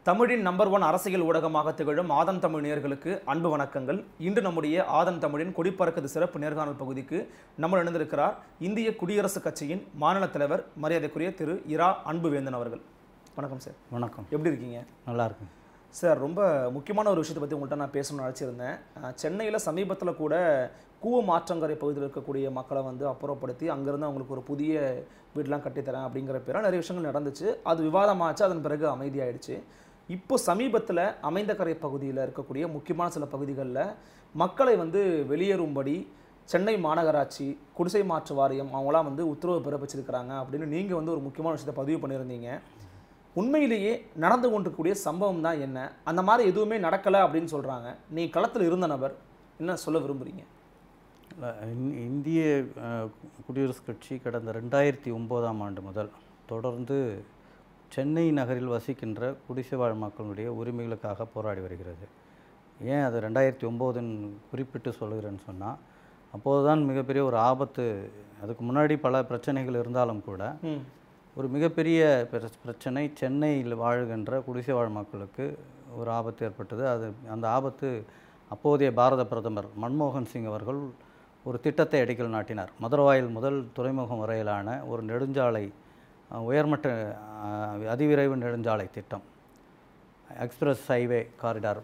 தமிழின் number one அரசியல் ஊடகமாக திகழும் ஆதன் தமிழ் நேயர்களுக்கு அன்பு வணக்கங்கள் இன்று நம்முடைய ஆதன் தமிழின் கொடிப்பறக்குது சிறப்பு நேர்காணல் பகுதிக்கு நம்ம இணைந்திருக்கிறார் இந்திய குடியரசுக் கட்சியின் மாநில தலைவர் மரியாதைக்குரிய திரு இரா அன்புவேந்தன் அவர்கள் வணக்கம் சார் வணக்கம் எப்படி இருக்கீங்க நல்லா இருக்கு சார் ரொம்ப முக்கியமான ஒரு விஷயத்தை பற்றி உங்கள்கிட்ட நான் பேசணும்னு நினச்சிருந்தேன் சென்னையில் சமீபத்தில் கூட கூவ மாற்றங்கரை பகுதியில் இருக்கக்கூடிய மக்களை வந்து அப்புறப்படுத்தி அங்கேருந்து அவங்களுக்கு ஒரு புதிய வீடெலாம் கட்டித்தரேன் அப்படிங்கிற பேரில் நிறைய விஷயங்கள் நடந்துச்சு அது விவாதமாச்சு அதன் பிறகு அமைதியாயிடுச்சு இப்போ சமீபத்தில் அமைந்தகரை பகுதியில் இருக்கக்கூடிய முக்கியமான சில பகுதிகளில் மக்களை வந்து வெளியேறும்படி சென்னை மாநகராட்சி குடிசை மாற்று வாரியம் அவங்களாம் வந்து உத்தரவு பிறப்பிச்சிருக்கிறாங்க அப்படின்னு நீங்கள் வந்து ஒரு முக்கியமான விஷயத்தை பதிவு பண்ணியிருந்தீங்க உண்மையிலேயே நடந்து கொண்டிருக்கக்கூடிய சம்பவம் தான் என்ன அந்த மாதிரி எதுவுமே நடக்கலை அப்படின்னு சொல்கிறாங்க நீ களத்தில் இருந்த நபர் என்ன சொல்ல விரும்புகிறீங்க இல்ல, இந்- இந்திய அஹ், குடியரசுக் கட்சி கடந்த ரெண்டாயிரத்தி ஒம்போதாம் ஆண்டு முதல் தொடர்ந்து சென்னை நகரில் வசிக்கின்ற குடிசை வாழ் மக்களுடைய உரிமைகளுக்காக போராடி வருகிறது ஏன் அது ரெண்டாயிரத்தி ஒம்போதுன்னு குறிப்பிட்டு சொல்கிறேன்னு சொன்னால் அப்போது தான் மிகப்பெரிய ஒரு ஆபத்து அதுக்கு முன்னாடி பல பிரச்சனைகள் இருந்தாலும் கூட ம் ஒரு மிகப்பெரிய பிர- பிரச்சனை சென்னையில் வாழ்கின்ற குடிசை வாழ் மக்களுக்கு ஒரு ஆபத்து ஏற்பட்டது அது அந்த ஆபத்து அப்போதைய பாரத பிரதமர் மன்மோகன் சிங் அவர்கள் ஒரு திட்டத்தை அடிக்கல் நாட்டினார் மதுரவாயில் முதல் துறைமுகம் வரையிலான ஒரு நெடுஞ்சாலை அஹ், உயர்மட்ட அஹ், அதிவிரைவு நெடுஞ்சாலை திட்டம் எக்ஸ்பிரஸ் ஹைவே காரிடார்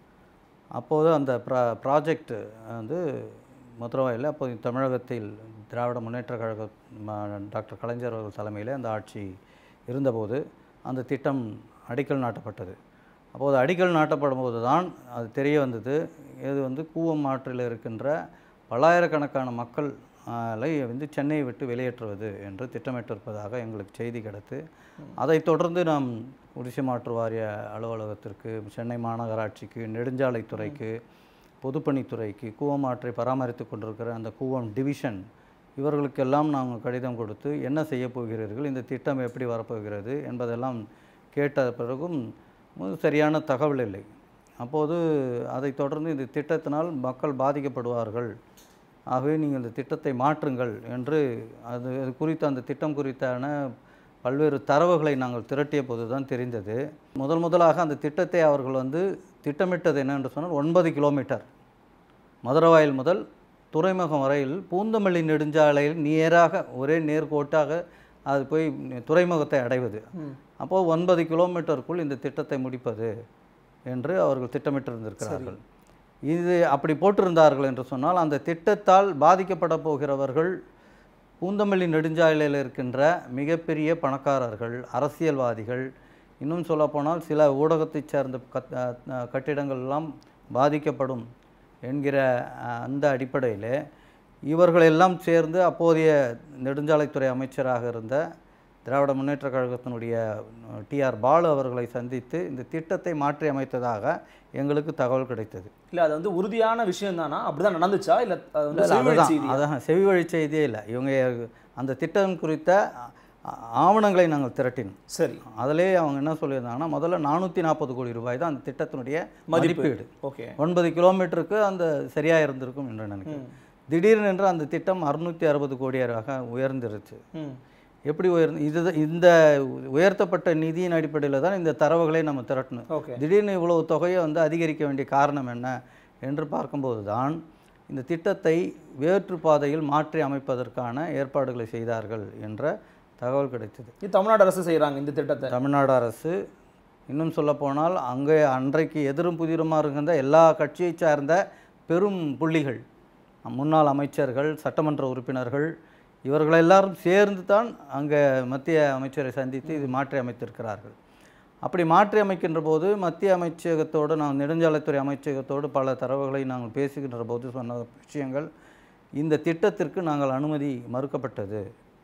அப்போது அந்த ப்ரா ப்ராஜெக்ட் வந்து மதுரவாயில் அப்போது தமிழகத்தில் திராவிட முன்னேற்ற கழக ம- டாக்டர் கலைஞர் அவர்கள் தலைமையில் அந்த ஆட்சி இருந்தபோது அந்த திட்டம் அடிக்கல் நாட்டப்பட்டது அப்போது அடிக்கல் நாட்டப்படும் போது தான் அது தெரிய வந்தது இது வந்து கூவம் ஆற்றில் இருக்கின்ற பல்லாயிரக்கணக்கான மக்கள் லை வந்து சென்னையை விட்டு வெளியேற்றுவது என்று திட்டமிட்டிருப்பதாக எங்களுக்கு செய்தி கிடைத்து அதைத் தொடர்ந்து நாம் குடிசை மாற்று வாரிய அலுவலகத்திற்கு சென்னை மாநகராட்சிக்கு நெடுஞ்சாலைத்துறைக்கு பொதுப்பணித்துறைக்கு கூவம் ஆற்றை பராமரித்து கொண்டிருக்கிற அந்த கூவம் டிவிஷன் இவர்களுக்கெல்லாம் நாங்கள் கடிதம் கொடுத்து என்ன செய்ய போகிறீர்கள் இந்த திட்டம் எப்படி வரப்போகிறது என்பதெல்லாம் கேட்ட பிறகும் உம், சரியான தகவல் இல்லை அப்போது அதைத் தொடர்ந்து இந்த திட்டத்தினால் மக்கள் பாதிக்கப்படுவார்கள் ஆகவே நீங்கள் இந்த திட்டத்தை மாற்றுங்கள் என்று அது அது குறித்த அந்த திட்டம் குறித்தான பல்வேறு தரவுகளை நாங்கள் திரட்டிய போது தான் தெரிந்தது முதல் முதலாக அந்த திட்டத்தை அவர்கள் வந்து திட்டமிட்டது என்னென்று சொன்னால் ஒன்பது கிலோமீட்டர் மதுரவாயில் முதல் துறைமுகம் வரையில் பூந்தமல்லி நெடுஞ்சாலையில் நேராக ஒரே நேர்கோட்டாக அது போய் துறைமுகத்தை அடைவது அப்போது ஒன்பது கிலோமீட்டருக்குள் இந்த திட்டத்தை முடிப்பது என்று அவர்கள் திட்டமிட்டிருந்திருக்கிறார்கள் இது அப்படி போட்டிருந்தார்கள் என்று சொன்னால் அந்த திட்டத்தால் பாதிக்கப்பட போகிறவர்கள் பூந்தமல்லி நெடுஞ்சாலையில் இருக்கின்ற மிகப்பெரிய பணக்காரர்கள் அரசியல்வாதிகள் இன்னும் சொல்லப்போனால் சில ஊடகத்தைச் சேர்ந்த கத் அஹ் கட்டிடங்கள் எல்லாம் பாதிக்கப்படும் என்கிற அஹ், அந்த அடிப்படையில் இவர்களெல்லாம் சேர்ந்து அப்போதைய நெடுஞ்சாலைத்துறை அமைச்சராக இருந்த திராவிட முன்னேற்றக் கழகத்தினுடைய டிஆர் பாலு அவர்களை சந்தித்து இந்த திட்டத்தை மாற்றி அமைத்ததாக எங்களுக்கு தகவல் கிடைத்தது இல்லை அது வந்து உறுதியான விஷயம் தானா அப்படிதான் நடந்துச்சா இல்லை அது வந்து இல்ல, செவிவழி அதுதான் செய்தியா? அதான் செவி வழி செய்தியே இல்லை இவங்க அந்த திட்டம் குறித்த ஆ- ஆவணங்களை நாங்கள் திரட்டினோம் சரி அதிலே அவங்க என்ன சொல்லியிருந்தாங்கன்னா முதல்ல நானூற்றி நாற்பது கோடி ரூபாய் தான் அந்த திட்டத்தினுடைய மதிப்பீடு ஓகே ஒன்பது கிலோமீட்டருக்கு அந்த சரியாக இருந்திருக்கும் என்று நினைக்கிறேன் திடீர்னு என்று அந்த திட்டம் அறுநூற்றி அறுபது கோடியாக உயர்ந்துருச்சு ம் எப்படி உயர்ந்து இது இந்த உயர்த்தப்பட்ட நிதியின் அடிப்படையில் தான் இந்த தரவுகளை நம்ம திரட்டணும் ஓகே திடீர்னு இவ்வளவு தொகையை வந்து அதிகரிக்க வேண்டிய காரணம் என்ன என்று பார்க்கும்போது தான் இந்த திட்டத்தை வேற்று பாதையில் மாற்றி அமைப்பதற்கான ஏற்பாடுகளை செய்தார்கள் என்ற தகவல் கிடைத்தது இது தமிழ்நாடு அரசு செய்கிறாங்க இந்த திட்டத்தை தமிழ்நாடு அரசு இன்னும் சொல்லப்போனால் அங்கே அன்றைக்கு எதிரும் புதிருமாக இருக்கின்ற எல்லா கட்சியை சார்ந்த பெரும் புள்ளிகள் முன்னாள் அமைச்சர்கள் சட்டமன்ற உறுப்பினர்கள் இவர்கள் எல்லாரும் சேர்ந்து தான் அங்கே மத்திய அமைச்சரை சந்தித்து இது மாற்றி அமைத்திருக்கிறார்கள் அப்படி மாற்றி அமைக்கின்ற போது மத்திய அமைச்சகத்தோடு நாங்கள் நெடுஞ்சாலைத்துறை அமைச்சகத்தோடு பல தரவுகளை நாங்கள் பேசுகின்ற போது சொன்ன விஷயங்கள் இந்த திட்டத்திற்கு நாங்கள் அனுமதி மறுக்கப்பட்டது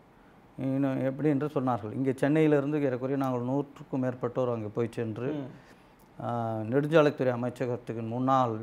இன்னும் எப்படி என்று சொன்னார்கள் இங்கே சென்னையிலிருந்து ஏறக்குறைய நாங்கள் நூற்றுக்கும் மேற்பட்டோர் அங்கே போய் சென்று ஆஹ், நெடுஞ்சாலைத்துறை அமைச்சகத்துக்கு முன்னால்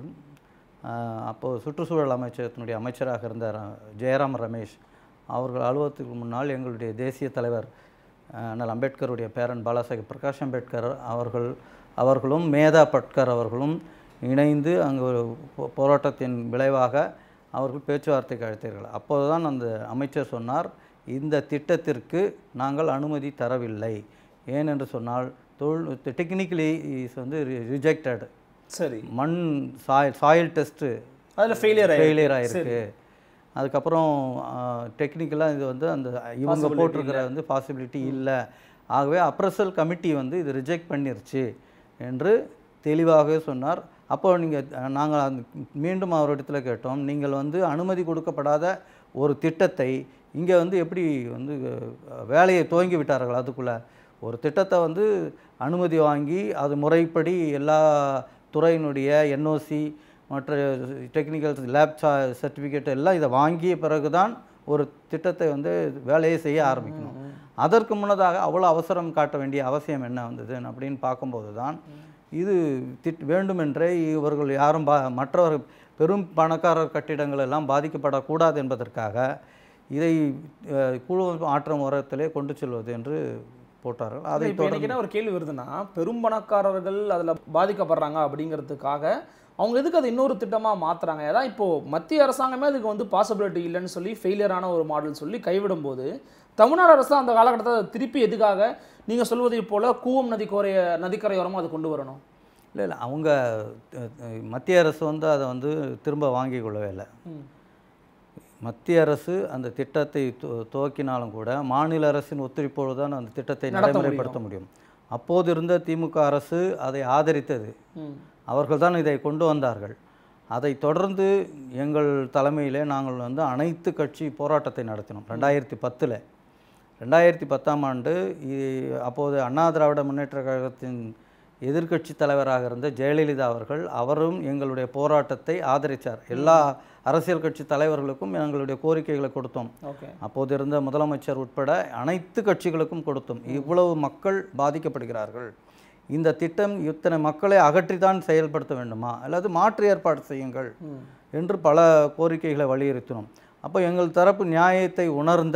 ஆஹ், அப்போது சுற்றுச்சூழல் அமைச்சகத்தினுடைய அமைச்சராக இருந்த ர- ஜெயராம் ரமேஷ் அவர்கள் அலுவலகத்துக்கு முன்னால் எங்களுடைய தேசிய தலைவர் ஆஹ், அண்ணல் அம்பேத்கருடைய பேரன் பாலாசாஹிப் பிரகாஷ் அம்பேத்கர் அவர்கள் அவர்களும் மேதா பட்கர் அவர்களும் இணைந்து அங்கு ஒரு போ- போராட்டத்தின் விளைவாக அவர்கள் பேச்சுவார்த்தைக்கு அழைத்தார்கள் அப்போதுதான் அந்த அமைச்சர் சொன்னார் இந்த திட்டத்திற்கு நாங்கள் அனுமதி தரவில்லை ஏனென்று சொன்னால் தொழில் டெக்னிக்கலி இஸ் வந்து ரிஜெக்டட் சரி மண் சாயில் சாயில் டெஸ்ட்டு அதுல ஃபெயிலியர் ஃபெயிலியர் ஆயிருக்கு அதுக்கப்புறம் டெக்னிக்கலாக இது வந்து அந்த இவங்க போட்டிருக்கிற வந்து பாசிபிலிட்டி இல்லை ஆகவே அப்ரசல் கமிட்டி வந்து இது ரிஜெக்ட் பண்ணிருச்சு என்று தெளிவாகவே சொன்னார் அப்போ நீங்கள் நாங்கள் மீண்டும் அவரிடத்துல கேட்டோம் நீங்கள் வந்து அனுமதி கொடுக்கப்படாத ஒரு திட்டத்தை இங்கே வந்து எப்படி வந்து அஹ், வேலையை துவங்கி விட்டார்கள் அதுக்குள்ளே ஒரு திட்டத்தை வந்து அனுமதி வாங்கி அது முறைப்படி எல்லா துறையினுடைய என்ஓசி மற்ற டெக்னிக்கல் லேப் சர்டிஃபிகேட் எல்லாம் இதை வாங்கிய பிறகுதான் ஒரு திட்டத்தை வந்து வேலையை செய்ய ஆரம்பிக்கணும் அதற்கு முன்னதாக அவ்வளோ அவசரம் காட்ட வேண்டிய அவசியம் என்ன வந்தது அப்படின்னு பார்க்கும்போது தான் இது திட் வேண்டுமென்றே இவர்கள் யாரும் பா மற்றவர் பெரும் பணக்காரர் கட்டிடங்கள் எல்லாம் பாதிக்கப்படக்கூடாது என்பதற்காக இதை அஹ், குழு ஆற்றம் உரத்திலே கொண்டு செல்வது என்று போட்டார்கள் அதை இப்போ எனக்கு என்ன ஒரு கேள்வி வருதுன்னா பெரும் பணக்காரர்கள் அதுல பாதிக்கப்படுறாங்க அப்படிங்கிறதுக்காக அவங்க எதுக்கு அதை இன்னொரு திட்டமா மாத்துறாங்க அதான் இப்போ மத்திய அரசாங்கமே அதுக்கு வந்து பாசிபிலிட்டி இல்லைன்னு சொல்லி ஃபெயிலியரான ஒரு மாடல் சொல்லி கைவிடும் போது தமிழ்நாடு அரசு அந்த காலகட்டத்தை அதை திருப்பி எதுக்காக நீங்க சொல்வதை போல கூவம் நதிக்கரைய நதிக்கரையோரமா அதை கொண்டு வரணும் இல்லை இல்லை அவங்க அஹ், அஹ், மத்திய அரசு வந்து அதை வந்து திரும்ப வாங்கிக் கொள்ளவே இல்லை ம். மத்திய அரசு அந்த திட்டத்தை துவ- துவக்கினாலும் கூட மாநில அரசின் ஒத்துழைப்போடு தான் அந்த திட்டத்தை நடத்த நடைமுறைப்படுத்த முடியும் அப்போது இருந்த திமுக அரசு அதை ஆதரித்தது ம். அவர்கள் தான் இதை கொண்டு வந்தார்கள் அதை தொடர்ந்து எங்கள் தலைமையிலே நாங்கள் வந்து அனைத்து கட்சி போராட்டத்தை நடத்தினோம் ரெண்டாயிரத்தி பத்தில் ரெண்டாயிரத்தி பத்தாம் ஆண்டு இ- அப்போது அண்ணா திராவிட முன்னேற்ற கழகத்தின் எதிர்க்கட்சி தலைவராக இருந்த ஜெயலலிதா அவர்கள் அவரும் எங்களுடைய போராட்டத்தை ஆதரித்தார் எல்லா அரசியல் கட்சி தலைவர்களுக்கும் எங்களுடைய கோரிக்கைகளை கொடுத்தோம் ஓகே அப்போது இருந்த முதலமைச்சர் உட்பட அனைத்து கட்சிகளுக்கும் கொடுத்தோம் இவ்வளவு மக்கள் பாதிக்கப்படுகிறார்கள் இந்த திட்டம் இத்தனை மக்களை அகற்றித்தான் செயல்படுத்த வேண்டுமா அல்லது மாற்று ஏற்பாடு செய்யுங்கள் ம். என்று பல கோரிக்கைகளை வலியுறுத்தினோம் அப்போ எங்கள் தரப்பு நியாயத்தை உணர்ந்த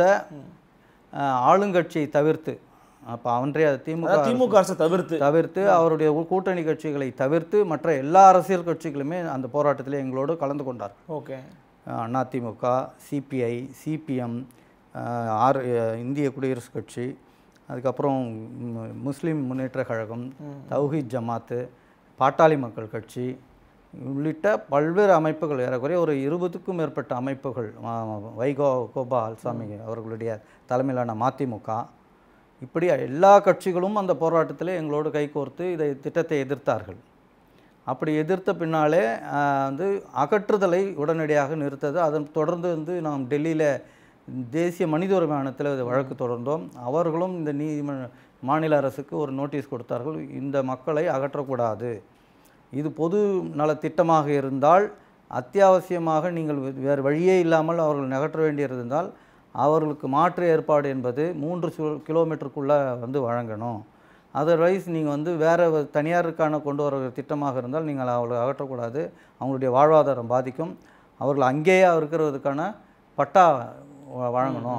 அஹ், ஆளுங்கட்சியை தவிர்த்து அப்போ அன்றைய திமுக அதாவது திமுக அரசை தவிர்த்து தவிர்த்து அவருடைய கூட்டணி கட்சிகளை தவிர்த்து மற்ற எல்லா அரசியல் கட்சிகளுமே அந்த போராட்டத்திலே எங்களோடு கலந்து கொண்டார் ஓகே அஹ் அதிமுக சிபிஐ சிபிஎம் ஆர் அஹ் இந்திய குடியரசுக் கட்சி அதுக்கப்புறம் ம், முஸ்லிம் முன்னேற்ற கழகம் தௌஹீத் ஜமாத்து பாட்டாளி மக்கள் கட்சி உள்ளிட்ட பல்வேறு அமைப்புகள் ஏறக்குறைய ஒரு இருபதுக்கும் மேற்பட்ட அமைப்புகள் ஆ, வைகோ கோபால்சாமி அவர்களுடைய தலைமையிலான மதிமுக இப்படி எல்லா கட்சிகளும் அந்த போராட்டத்தில் எங்களோடு கைகோர்த்து இதை திட்டத்தை எதிர்த்தார்கள் அப்படி எதிர்த்த பின்னாலே ஆஹ், வந்து அகற்றுதலை உடனடியாக நிறுத்தது அதன் தொடர்ந்து வந்து நாம் டெல்லியில் தேசிய மனித உரிமை ஆணையத்தில் இது வழக்கு தொடர்ந்தோம் அவர்களும் இந்த நீதிம மாநில அரசுக்கு ஒரு நோட்டீஸ் கொடுத்தார்கள் இந்த மக்களை அகற்றக்கூடாது இது பொது நல திட்டமாக இருந்தால் அத்தியாவசியமாக நீங்கள் வே- வேறு வழியே இல்லாமல் அவர்கள் அகற்ற வேண்டியிருந்தால் அவர்களுக்கு மாற்று ஏற்பாடு என்பது மூன்று சு- கிலோமீட்டருக்குள்ளே வந்து வழங்கணும் அதர்வைஸ் நீங்கள் வந்து வேறு தனியாருக்கான கொண்டு வர திட்டமாக இருந்தால் நீங்கள் அவர்களை அகற்றக்கூடாது அவங்களுடைய வாழ்வாதாரம் பாதிக்கும் அவர்கள் அங்கேயே இருக்கிறதுக்கான பட்டா வ- வழங்கணும்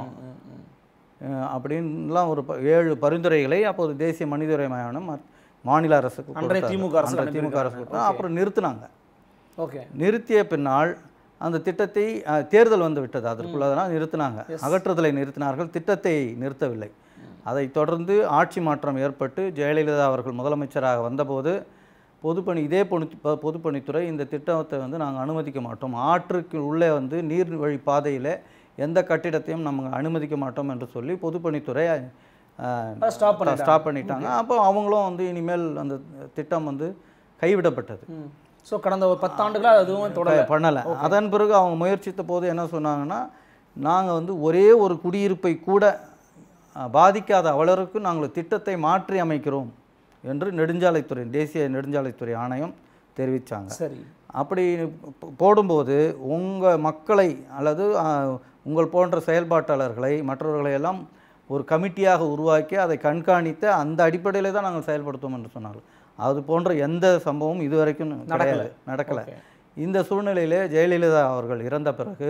அஹ் அப்படின்லாம் ஒரு ப- ஏழு பரிந்துரைகளை அப்போது தேசிய மனித உரிமை ஆணையம் ம- மாநில அரசுக்கு அன்றைய கொடுத்தாங்க. திமுக அரசு அன்றைய திமுக அரசு கொடுத்தாங்க. அப்புறம் நிறுத்தினாங்க ஓகே நிறுத்திய பின்னால் அந்த திட்டத்தை அஹ், தேர்தல் வந்து விட்டது அதற்குள்ளதான் நிறுத்தினாங்க அகற்றுதலை நிறுத்தினார்கள் திட்டத்தை நிறுத்தவில்லை அதைத் தொடர்ந்து ஆட்சி மாற்றம் ஏற்பட்டு ஜெயலலிதா அவர்கள் முதலமைச்சராக வந்தபோது பொதுப்பணி இதே பொனி ப- பொதுப்பணித்துறை இந்த திட்டத்தை வந்து நாங்கள் அனுமதிக்க மாட்டோம் ஆற்றுக்கு உள்ளே வந்து நீர் வழி பாதையில் எந்த கட்டிடத்தையும் நம்ம அனுமதிக்க மாட்டோம் என்று சொல்லி பொதுப்பணித்துறை ஸ்டாப் பண்ணி ஸ்டாப் பண்ணிட்டாங்க அப்போ அவங்களும் வந்து இனிமேல் அந்த திட்டம் வந்து கைவிடப்பட்டது ஸோ கடந்த ஒரு பத்தாண்டுகளாக அதுவும் தொடர பண்ணலை அதன் பிறகு அவங்க முயற்சித்த போது என்ன சொன்னாங்கன்னா நாங்கள் வந்து ஒரே ஒரு குடியிருப்பை கூட அஹ், பாதிக்காத அளவிற்கு நாங்கள் திட்டத்தை மாற்றி அமைக்கிறோம் என்று நெடுஞ்சாலைத்துறை தேசிய நெடுஞ்சாலைத்துறை ஆணையம் தெரிவித்தாங்க சரி அப்படி போ- போடும்போது உங்கள் மக்களை அல்லது அஹ், உங்கள் போன்ற செயல்பாட்டாளர்களை மற்றவர்களை எல்லாம் ஒரு கமிட்டியாக உருவாக்கி அதை கண்காணித்த அந்த அடிப்படையில் தான் நாங்கள் செயல்படுத்துவோம் என்று சொன்னார்கள் அது போன்ற எந்த சம்பவமும் இதுவரைக்கும் கிடையாது நடக்கலை Okay. இந்த சூழ்நிலையிலே ஜெயலலிதா அவர்கள் இறந்த பிறகு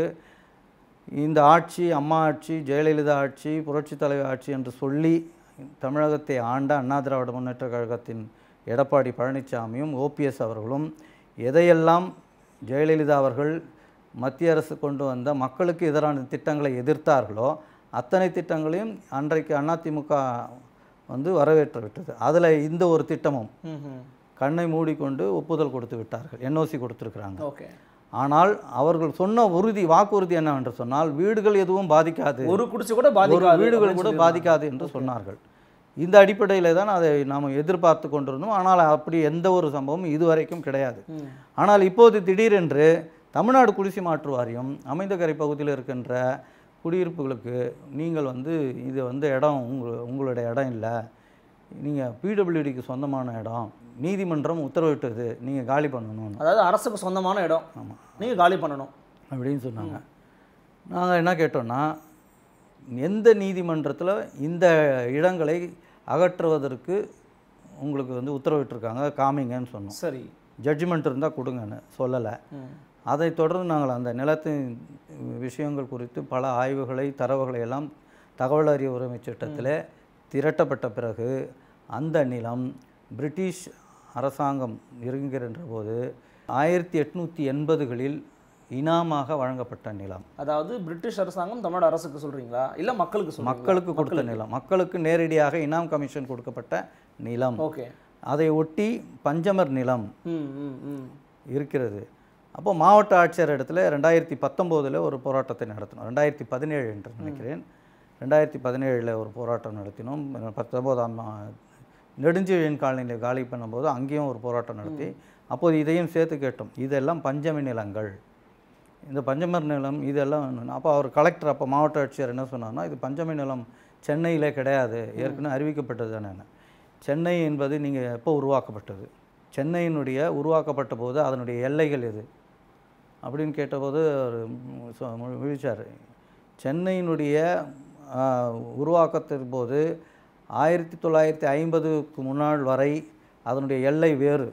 இந்த ஆட்சி அம்மா ஆட்சி ஜெயலலிதா ஆட்சி புரட்சித் தலைவர் ஆட்சி என்று சொல்லி தமிழகத்தை ஆண்ட அண்ணா திராவிட முன்னேற்ற கழகத்தின் எடப்பாடி பழனிசாமியும் ஓபிஎஸ் அவர்களும் எதையெல்லாம் ஜெயலலிதா அவர்கள் மத்திய அரசு கொண்டு வந்த மக்களுக்கு எதிரான திட்டங்களை எதிர்த்தார்களோ அத்தனை திட்டங்களையும் அன்றைக்கு அதிமுக வந்து வரவேற்று விட்டது அதில் இந்த ஒரு திட்டமும் ம்ஹும். கண்ணை மூடிக்கொண்டு ஒப்புதல் கொடுத்து விட்டார்கள் என்ஓசி கொடுத்துருக்குறாங்க ஓகே ஆனால் அவர்கள் சொன்ன உறுதி வாக்குறுதி என்னவென்று சொன்னால் வீடுகள் எதுவும் பாதிக்காது ஒரு குடிச்சு கூட ஒரு பாதிக்காது வீடுகள் அப்படின்னு கூட சொல்லியிருந்தாங்க. பாதிக்காது என்று சொன்னார்கள் இந்த அடிப்படையில் தான் அதை நாம் எதிர்பார்த்து கொண்டிருந்தோம் ஆனால் அப்படி எந்த ஒரு சம்பவமும் இதுவரைக்கும் கிடையாது ம். ஆனால் இப்போது திடீரென்று தமிழ்நாடு குடிசை மாற்று வாரியம் அமைந்தகரை பகுதியில் இருக்கின்ற குடியிருப்புகளுக்கு நீங்கள் வந்து இது வந்து இடம் உங்கள் உங்களுடைய இடம் இல்லை நீங்கள் பிடபிள்யூடிக்கு சொந்தமான இடம் நீதிமன்றம் உத்தரவிட்டது நீங்கள் காலி பண்ணணும்னு அதாவது அரசுக்கு சொந்தமான இடம் ஆமாம் நீங்க காலி பண்ணணும் அப்படின்னு சொன்னாங்க நாங்கள் என்ன கேட்டோம்னா எந்த நீதிமன்றத்தில் இந்த இடங்களை அகற்றுவதற்கு உங்களுக்கு வந்து உத்தரவிட்டிருக்காங்க காமிங்கன்னு சொன்னோம் சரி ஜட்ஜ்மெண்ட் இருந்தால் கொடுங்கன்னு சொல்லலை ம். அதைத் தொடர்ந்து நாங்கள் அந்த நிலத்தின் விஷயங்கள் குறித்து பல ஆய்வுகளை தரவுகளை எல்லாம் தகவல் அறிவு உரிமை சட்டத்தில் திரட்டப்பட்ட பிறகு அந்த நிலம் பிரிட்டிஷ் அரசாங்கம் இருக்கின்ற போது ஆயிரத்தி எட்நூற்றி எண்பதுகளில் இனாமாக வழங்கப்பட்ட நிலம் அதாவது பிரிட்டிஷ் அரசாங்கம் தமிழ்நாடு அரசுக்கு சொல்றீங்களா இல்ல மக்களுக்கு சொல்றீங்களா மக்களுக்கு கொடுத்த நிலம் மக்களுக்கு நேரடியாக இனாம் கமிஷன் கொடுக்கப்பட்ட நிலம் ஓகே அதை ஒட்டி பஞ்சமர் நிலம் ம் ம் ம் இருக்கிறது அப்போ மாவட்ட ஆட்சியர் இடத்துல ரெண்டாயிரத்தி பத்தொம்போதில் ஒரு போராட்டத்தை நடத்தினோம் ரெண்டாயிரத்தி பதினேழு என்று நினைக்கிறேன் ரெண்டாயிரத்தி பதினேழில் ஒரு போராட்டம் நடத்தினோம் பத்தொம்போதாம் ஆ- நெடுஞ்செழியன் காலனியில் காலி பண்ணும்போது அங்கேயும் ஒரு போராட்டம் நடத்தி அப்போது இதையும் சேர்த்து கேட்டோம் இதெல்லாம் பஞ்சமி நிலங்கள் இந்த பஞ்சமர் நிலம் இதெல்லாம் அப்போ அவர் கலெக்டர் அப்போ மாவட்ட ஆட்சியர் என்ன சொன்னார்னா இது பஞ்சமி நிலம் சென்னையிலே கிடையாது ஏற்கனவே அறிவிக்கப்பட்டது தானே சென்னை என்பது நீங்கள் எப்போ உருவாக்கப்பட்டது சென்னையினுடைய உருவாக்கப்பட்ட போது அதனுடைய எல்லைகள் எது அப்படின்னு கேட்டபோது அவர் விழிச்சார் சென்னையினுடைய ஆ, உருவாக்கத்தின் போது ஆயிரத்தி தொள்ளாயிரத்தி ஐம்பதுக்கு முன்னாள் வரை அதனுடைய எல்லை வேறு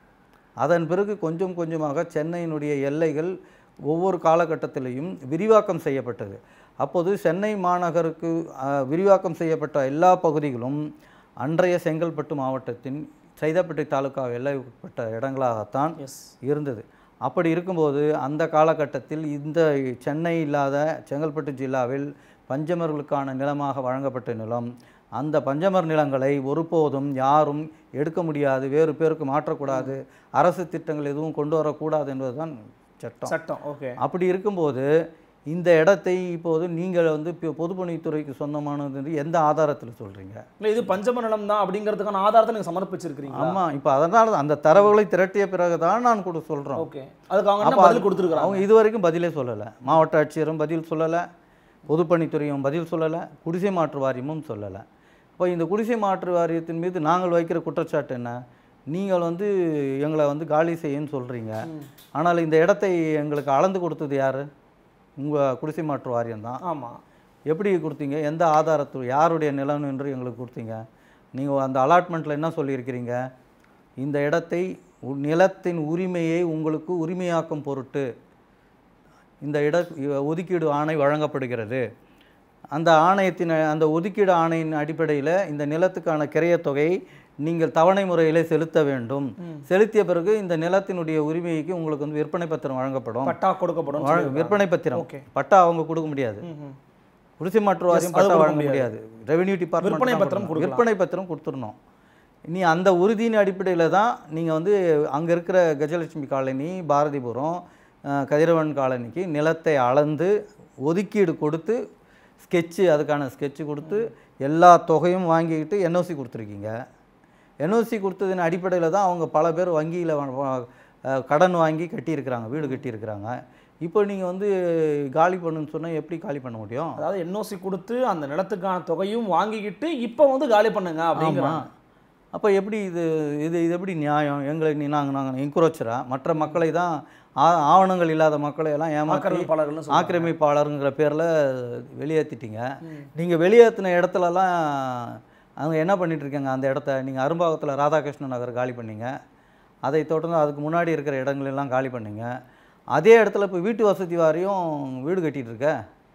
அதன் பிறகு கொஞ்சம் கொஞ்சமாக சென்னையினுடைய எல்லைகள் ஒவ்வொரு காலகட்டத்திலையும் விரிவாக்கம் செய்யப்பட்டது அப்போது சென்னை மாநகருக்கு ஆ, விரிவாக்கம் செய்யப்பட்ட எல்லா பகுதிகளும் அன்றைய செங்கல்பட்டு மாவட்டத்தின் சைதாப்பேட்டை தாலுகா எல்லைப்பட்ட இடங்களாகத்தான் எஸ் இருந்தது அப்படி இருக்கும்போது அந்த காலகட்டத்தில் இந்த சென்னை இல்லாத செங்கல்பட்டு ஜில்லாவில் பஞ்சமர்களுக்கான நிலமாக வழங்கப்பட்ட நிலம் அந்த பஞ்சமர் நிலங்களை ஒருபோதும் யாரும் எடுக்க முடியாது வேறு பேருக்கு மாற்றக்கூடாது அரசு திட்டங்கள் எதுவும் கொண்டு வரக்கூடாது என்பதுதான் சட்டம் சட்டம் ஓகே அப்படி இருக்கும்போது இந்த இடத்தை இப்போது நீங்கள் வந்து இப்போ பொதுப்பணித்துறைக்கு சொந்தமானது என்று எந்த ஆதாரத்தில் சொல்கிறீங்க இல்ல இது பஞ்சம நிலம் தான் அப்படிங்கிறதுக்கான ஆதாரத்தை நீங்க சமர்ப்பிச்சிருக்கீங்களா ஆமாம் இப்போ அதனால அந்த தரவுகளை திரட்டிய பிறகு தான் நான் கூட சொல்கிறோம் ஓகே அதுக்கு அவங்க என்ன அப்ப பதில் கொடுத்துருக்காங்க அவங்க இதுவரைக்கும் பதிலே சொல்லலை மாவட்ட ஆட்சியரும் பதில் சொல்லலை பொதுப்பணித்துறையும் பதில் சொல்லலை குடிசை மாற்று வாரியமும் சொல்லலை இப்போ இந்த குடிசை மாற்று வாரியத்தின் மீது நாங்கள் வைக்கிற குற்றச்சாட்டு என்ன நீங்கள் வந்து எங்களை வந்து காலி செய்யன்னு சொல்கிறீங்க ஆனால் இந்த இடத்தை எங்களுக்கு அளந்து கொடுத்தது யார் உங்கள் குடிசை மாற்று வாரியம் தான் ஆமா எப்படி கொடுத்தீங்க எந்த ஆதாரத்து யாருடைய நிலம் என்று எங்களுக்கு கொடுத்தீங்க நீங்கள் அந்த அலாட்மெண்ட்டில் என்ன சொல்லியிருக்கிறீங்க இந்த இடத்தை உ- நிலத்தின் உரிமையை உங்களுக்கு உரிமையாக்கும் பொருட்டு இந்த இட ஒதுக்கீடு ஆணை வழங்கப்படுகிறது அந்த ஆணையத்தின் அந்த ஒதுக்கீடு ஆணையின் அடிப்படையில் இந்த நிலத்துக்கான கிரையத் தொகையை நீங்கள் தவணை முறையிலே செலுத்த வேண்டும் செலுத்திய பிறகு இந்த நிலத்தினுடைய உரிமைக்கு உங்களுக்கு வந்து விற்பனை பத்திரம் வழங்கப்படும் பட்டா கொடுக்கப்படும் வழங்க- விற்பனை பத்திரம் ஓகே. பட்டா அவங்க கொடுக்க முடியாது ம்ஹும். குடிசை மாற்று வாரியம் அது பட்டா கொடுக்க வழங்க முடியாது ரெவென்யூ டிபார்ட்மெண்ட் விற்பனை தான் பத்திரம் கொடுக்கணும். கொடுக்கலாம். விற்பனை பத்திரம் கொடுத்துடணும் நீ அந்த உறுதியின் அடிப்படையில் தான் நீங்கள் வந்து அங்கே இருக்கிற கஜலட்சுமி காலனி பாரதிபுரம் அஹ், கதிரவன் காலனிக்கு நிலத்தை அளந்து ஒதுக்கீடு கொடுத்து ஸ்கெட்சு அதுக்கான ஸ்கெட்சு கொடுத்து எல்லா தொகையும் வாங்கிக்கிட்டு என்ஓசி கொடுத்துருக்கீங்க என்ஓசி கொடுத்ததின் அடிப்படையில் தான் அவங்க பல பேர் வங்கியில் கடன் வாங்கி கட்டியிருக்கிறாங்க வீடு கட்டியிருக்கிறாங்க இப்போ நீங்கள் வந்து காலி பண்ணுன்னு சொன்னால் எப்படி காலி பண்ண முடியும் அதாவது என்ஓசி கொடுத்து அந்த நிலத்துக்கான தொகையும் வாங்கிக்கிட்டு இப்போ வந்து காலி பண்ணுங்க அப்படிங்கிறாங்க ஆமாம் அப்போ எப்படி இது இது இது எப்படி நியாயம் எங்களை நீ நாங்கள் நாங்கள் என்குரோச்சரா மற்ற மக்களை தான் ஆ- ஆவணங்கள் இல்லாத மக்களை எல்லாம் ஏமாற்றி ஆக்கிரமிப்பாளர்கள்னு சொல்றாங்க. ஆக்கிரமிப்பாளருங்கிற பேரில் வெளியேற்றிட்டீங்க நீங்கள் வெளியேற்றின இடத்துலலாம் அவங்க என்ன பண்ணிட்டு இருக்காங்க அந்த இடத்த நீங்கள் அரும்பாக்கத்தில் ராதாகிருஷ்ணன் நகர் காலி பண்ணீங்க அதை தொடர்ந்து அதுக்கு முன்னாடி இருக்கிற இடங்கள் எல்லாம் காலி பண்ணீங்க அதே இடத்துல இப்போ வீட்டு வசதி வாரியம் வீடு கட்டிட்டு இருக்க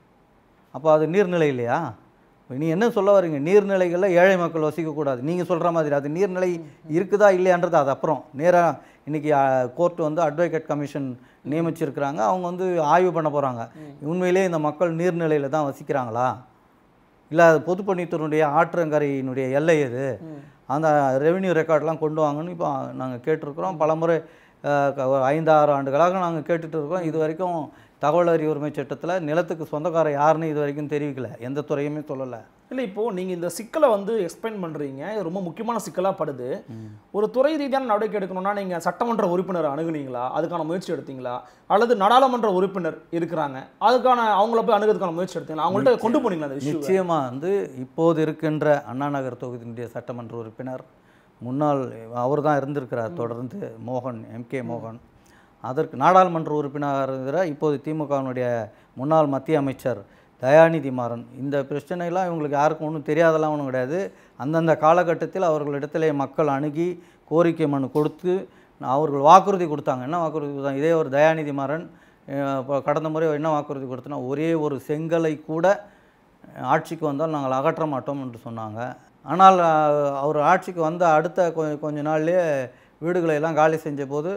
அப்போ அது நீர்நிலை இல்லையா நீ என்ன சொல்ல வரீங்க நீர்நிலைகளில் ஏழை மக்கள் வசிக்கக்கூடாது நீங்கள் சொல்கிற மாதிரி அது நீர்நிலை இருக்குதா இல்லையான்றது அது அப்புறம் நேராக இன்றைக்கி கோர்ட் வந்து அட்வொகேட் கமிஷன் நியமிச்சிருக்கிறாங்க அவங்க வந்து ஆய்வு பண்ண போகிறாங்க உண்மையிலே இந்த மக்கள் நீர்நிலையில் தான் வசிக்கிறாங்களா இல்லை அது பொதுப்பணித்துறையினுடைய ஆற்றங்கரையினுடைய எல்லை எது அந்த ரெவென்யூ ரெக்கார்ட்லாம் கொண்டு வாங்கன்னு இப்போ நாங்கள் கேட்டிருக்கிறோம் பலமுறை அஹ், க- ஒரு ஐந்து ஆறு ஆண்டுகளாக நாங்கள் கேட்டுட்டு இருக்கிறோம் இது வரைக்கும் தகவல் அறிவு உரிமை சட்டத்தில் நிலத்துக்கு சொந்தக்காரர் யாருன்னு இது வரைக்கும் தெரிவிக்கல எந்த துறையுமே சொல்லலை இல்லை இப்போ நீங்க இந்த சிக்கலை வந்து எக்ஸ்பிளைன் பண்றீங்க இது ரொம்ப முக்கியமான சிக்கலா படுது ஒரு துறை ரீதியான நடவடிக்கை எடுக்கணும்னா நீங்க சட்டமன்ற உறுப்பினர் அணுகுனீங்களா அதுக்கான முயற்சி எடுத்தீங்களா அல்லது நாடாளுமன்ற உறுப்பினர் இருக்கிறாங்க அதுக்கான அவங்கள போய் அணுகிறதுக்கான முயற்சி எடுத்தீங்களா அவங்கள்ட்ட கொண்டு போனீங்களா அந்த இஷ்யூ நிச்சயமாக வந்து இப்போது இருக்கின்ற அண்ணா நகர் தொகுதியினுடைய சட்டமன்ற உறுப்பினர் முன்னாள் அவர் தான் இருந்திருக்கிறார் தொடர்ந்து மோகன் எம்கே மோகன் அதற்கு நாடாளுமன்ற உறுப்பினராக இருக்கிற இப்போது திமுகவினுடைய முன்னாள் மத்திய அமைச்சர் தயாநிதி மாறன் இந்த பிரச்சனைலாம் இவங்களுக்கு யாருக்கும் ஒன்றும் தெரியாதெல்லாம் ஒன்றும் கிடையாது அந்தந்த காலகட்டத்தில் அவர்களிடத்திலே மக்கள் அணுகி கோரிக்கை மனு கொடுத்து அவர்கள் வாக்குறுதி கொடுத்தாங்க என்ன வாக்குறுதி கொடுத்தாங்க இதே ஒரு தயாநிதி மாறன் அஹ், இப்போ கடந்த முறை என்ன வாக்குறுதி கொடுத்தனா ஒரே ஒரு செங்கலை கூட ஆட்சிக்கு வந்தால் நாங்கள் அகற்ற மாட்டோம் என்று சொன்னாங்க ஆனால் அஹ், அவர் ஆட்சிக்கு வந்த அடுத்த கொஞ்ச கொஞ்ச நாள்லயே வீடுகளை எல்லாம் காலி செஞ்ச போது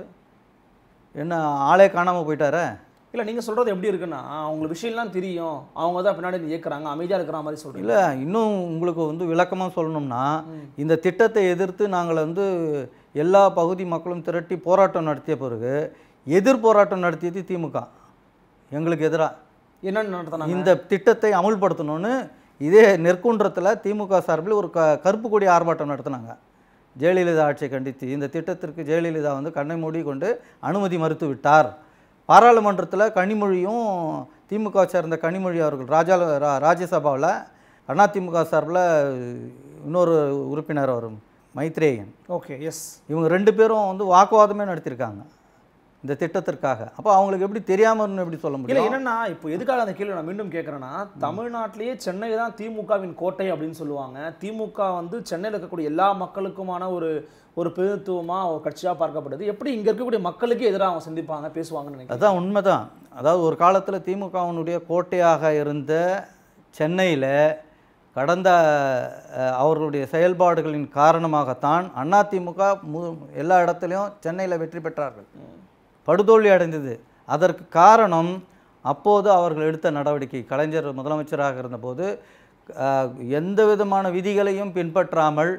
என்ன ஆளே காணாமல் போயிட்டாரே இல்ல நீங்க சொல்றது எப்படி இருக்குன்னா அவங்களுக்கு விஷயம்லாம் தெரியும் அவங்க தான் பின்னாடி இயக்குறாங்க அமைதியா இருக்கிற மாதிரி சொல்றீங்க இல்லை இன்னும் உங்களுக்கு வந்து விளக்கமாக சொல்லணும்னா இந்த திட்டத்தை எதிர்த்து நாங்கள் வந்து எல்லா பகுதி மக்களும் திரட்டி போராட்டம் நடத்திய பிறகு எதிர் போராட்டம் நடத்தியது திமுக எங்களுக்கு எதிராக என்னன்னு நடத்தினாங்க இந்த திட்டத்தை அமுல்படுத்தணும்னு இதே நெற்குன்றத்தில் திமுக சார்பில் ஒரு க கருப்பு கொடி ஆர்ப்பாட்டம் நடத்தினாங்க ஜெயலலிதா ஆட்சியை கண்டித்து இந்த திட்டத்திற்கு ஜெயலலிதா வந்து கண்ணை மூடி கொண்டு அனுமதி மறுத்து விட்டார் பாராளுமன்றத்தில் கனிமொழியும் திமுக சேர்ந்த கனிமொழி அவர்கள் ராஜா ரா- ராஜ்யசபாவில் அதிமுக சார்பில் இன்னொரு உறுப்பினர் வரும் மைத்ரேயன் ஓகே எஸ் இவங்க ரெண்டு பேரும் வந்து வாக்குவாதமே நடத்தியிருக்காங்க இந்த திட்டத்திற்காக அப்போ அவங்களுக்கு எப்படி தெரியாமல் எப்படி சொல்ல இல்ல முடியும் என்னன்னா இப்போ எதுக்காக அந்த கேள்வி நான் மீண்டும் கேட்கறேன்னா தமிழ்நாட்டிலேயே சென்னை தான் திமுகவின் கோட்டை அப்படின்னு சொல்லுவாங்க திமுக வந்து சென்னையில் இருக்கக்கூடிய எல்லா மக்களுக்குமான ஒரு ஒரு பிரதித்துவமா ஒரு கட்சியா பார்க்கப்படுது எப்படி இங்க இருக்கக்கூடிய மக்களுக்கு எதிராக அவங்க சிந்திப்பாங்க பேசுவாங்கன்னு நினைக்கிறேன் அதான் உண்மைதான் அதாவது ஒரு காலத்தில் திமுகவினுடைய கோட்டையாக இருந்த சென்னையில் கடந்த அஹ், அவர்களுடைய செயல்பாடுகளின் காரணமாகத்தான் அதிமுக மு எல்லா இடத்துலையும் சென்னையில் வெற்றி பெற்றார்கள் படுதோல்வி அடைந்தது அதற்கு காரணம் அப்போது அவர்கள் எடுத்த நடவடிக்கை கலைஞர் முதலமைச்சராக இருந்தபோது அஹ், எந்த விதமான விதிகளையும் பின்பற்றாமல்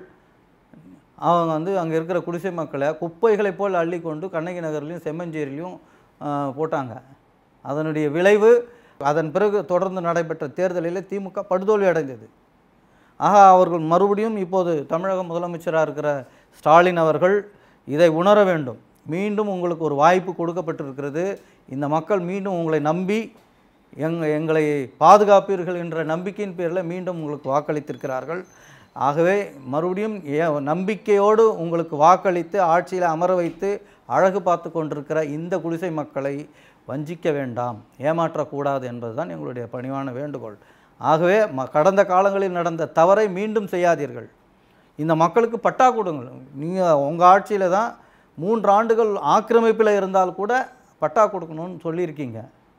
அவங்க வந்து அங்கே இருக்கிற குடிசை மக்களை குப்பைகளைப் போல் அள்ளிக்கொண்டு கண்ணகி நகர்லையும் செம்மஞ்சேரிலையும் அஹ், போட்டாங்க அதனுடைய விளைவு அதன் பிறகு தொடர்ந்து நடைபெற்ற தேர்தலில் திமுக படுதோல்வி அடைந்தது ஆக அவர்கள் மறுபடியும் இப்போது தமிழக முதலமைச்சராக இருக்கிற ஸ்டாலின் அவர்கள் இதை உணர வேண்டும் மீண்டும் உங்களுக்கு ஒரு வாய்ப்பு கொடுக்கப்பட்டிருக்கிறது இந்த மக்கள் மீண்டும் உங்களை நம்பி எங் எங்களை பாதுகாப்பீர்கள் என்ற நம்பிக்கையின் பேரில் மீண்டும் உங்களுக்கு வாக்களித்திருக்கிறார்கள் ஆகவே மறுபடியும் ஏ- நம்பிக்கையோடு உங்களுக்கு வாக்களித்து ஆட்சியில் அமர வைத்து அழகு பார்த்து கொண்டிருக்கிற இந்த குடிசை மக்களை வஞ்சிக்க வேண்டாம் ஏமாற்றக்கூடாது என்பதுதான் எங்களுடைய பணிவான வேண்டுகோள் ஆகவே ம கடந்த காலங்களில் நடந்த தவறை மீண்டும் செய்யாதீர்கள் இந்த மக்களுக்கு பட்டா கொடுங்கள் நீங்கள் உங்கள் ஆட்சியில் தான் மூன்று ஆண்டுகள் ஆக்கிரமிப்பில் இருந்தால் கூட பட்டா கொடுக்கணும்னு சொல்லியிருக்கீங்க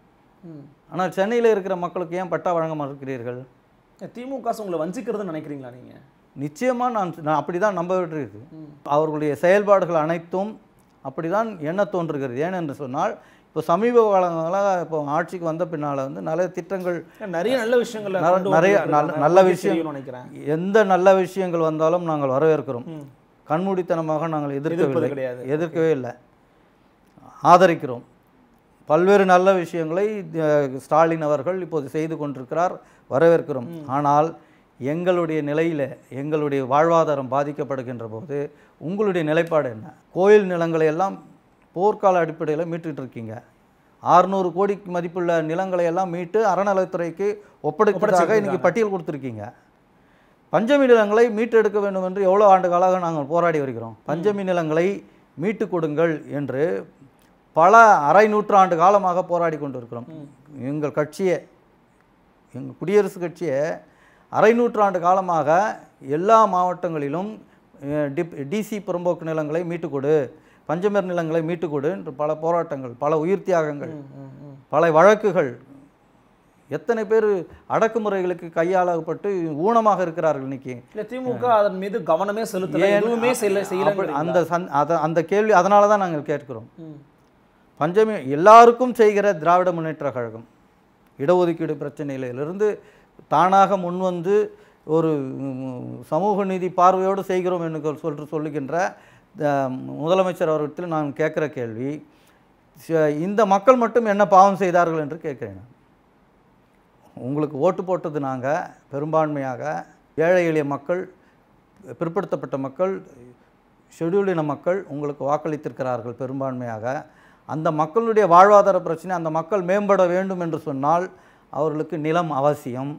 ம். ஆனால் சென்னையில் இருக்கிற மக்களுக்கு ஏன் பட்டா வழங்க மறுக்கிறீர்கள் திமுக உங்களை வஞ்சிக்கிறதுன்னு நினைக்கிறீங்களா நீங்க நிச்சயமாக நான் நான் அப்படி தான் நம்ப விட்டுருக்கு அவர்களுடைய செயல்பாடுகள் அனைத்தும் அப்படி தான் எண்ண தோன்றுகிறது ஏனென்று சொன்னால் இப்போ சமீப காலங்களாக இப்போ ஆட்சிக்கு வந்த பின்னால் வந்து நிறைய திட்டங்கள் நிறைய நல்ல விஷயங்கள் ந- கொண்டு நிறைய வந்துட்டு நல்ல- இருக்காங்க. நல்ல மக்களுக்கு விஷயம். தெரியும்னு நினைக்கிறேன் எந்த நல்ல விஷயங்கள் வந்தாலும் நாங்கள் வரவேற்கிறோம் ம். கண்மூடித்தனமாக நாங்கள் எதிர்ப்பது எதிர்க்கவில்லை கிடையாது. எதிர்க்கவே இல்லை ஆதரிக்கிறோம் பல்வேறு நல்ல விஷயங்களை அஹ், ஸ்டாலின் அவர்கள் இப்போது செய்து கொண்டிருக்கிறார் வரவேற்கிறோம் ஆனால் எங்களுடைய நிலையில் எங்களுடைய வாழ்வாதாரம் பாதிக்கப்படுகின்ற போது உங்களுடைய நிலைப்பாடு என்ன கோயில் நிலங்களை எல்லாம் போர்க்கால அடிப்படையில் மீட்டுட்டு இருக்கீங்க ஆறுநூறு கோடிக்கு மதிப்புள்ள நிலங்களை எல்லாம் மீட்டு அறநிலைத்துறைக்கு ஒப்படைப்பதாக இன்னைக்கு பட்டியல் கொடுத்துருக்கீங்க பஞ்சமி நிலங்களை மீட்டெடுக்க வேண்டும் என்று எவ்வளோ ஆண்டு காலாக நாங்கள் போராடி வருகிறோம் பஞ்சமி நிலங்களை மீட்டு கொடுங்கள் என்று பல அரை நூற்றாண்டு காலமாக போராடி கொண்டிருக்கிறோம் எங்கள் கட்சியே எங்கள் குடியரசு கட்சியை அரை நூற்றாண்டு காலமாக எல்லா மாவட்டங்களிலும் அஹ், டிப் டிசி புறம்போக்கு நிலங்களை மீட்டுக் கொடு பஞ்சமர் நிலங்களை மீட்டுக் கொடு என்று பல போராட்டங்கள் பல உயிர் தியாகங்கள் ம், ம், ம். பல வழக்குகள் எத்தனை பேர் அடக்குமுறைகளுக்கு கையாளப்பட்டு ஊனமாக இருக்கிறார்கள் இன்னைக்கு இல்ல திமுக அதன் மீது கவனமே செலுத்தல ஏன் எதுவுமே செய்யல அப்படி செய்யல அந்த சந் அத அந்த கேள்வி அதனால தான் நாங்கள் கேட்கிறோம் ம். பஞ்சமி எல்லாருக்கும் செய்கிற திராவிட முன்னேற்ற கழகம் இடஒதுக்கீடு பிரச்சனையிலிருந்து தானாக முன்வந்து ஒரு ம், சமூக நீதி பார்வையோடு செய்கிறோம் என்று சொல்லிட்டு சொல்லுகின்ற அஹ், முதலமைச்சர் அவர்களிடத்தில் நான் கேட்குற கேள்வி ச- இந்த மக்கள் மட்டும் என்ன பாவம் செய்தார்கள் என்று கேட்கிறேன் நான். உங்களுக்கு ஓட்டு போட்டது நாங்கள் பெரும்பான்மையாக ஏழை எளிய மக்கள் பிற்படுத்தப்பட்ட மக்கள் ஷெட்யூல் இன மக்கள் உங்களுக்கு வாக்களித்திருக்கிறார்கள் பெரும்பான்மையாக அந்த மக்களுடைய வாழ்வாதார பிரச்சனை அந்த மக்கள் மேம்பட வேண்டும் என்று சொன்னால் அவர்களுக்கு நிலம் அவசியம்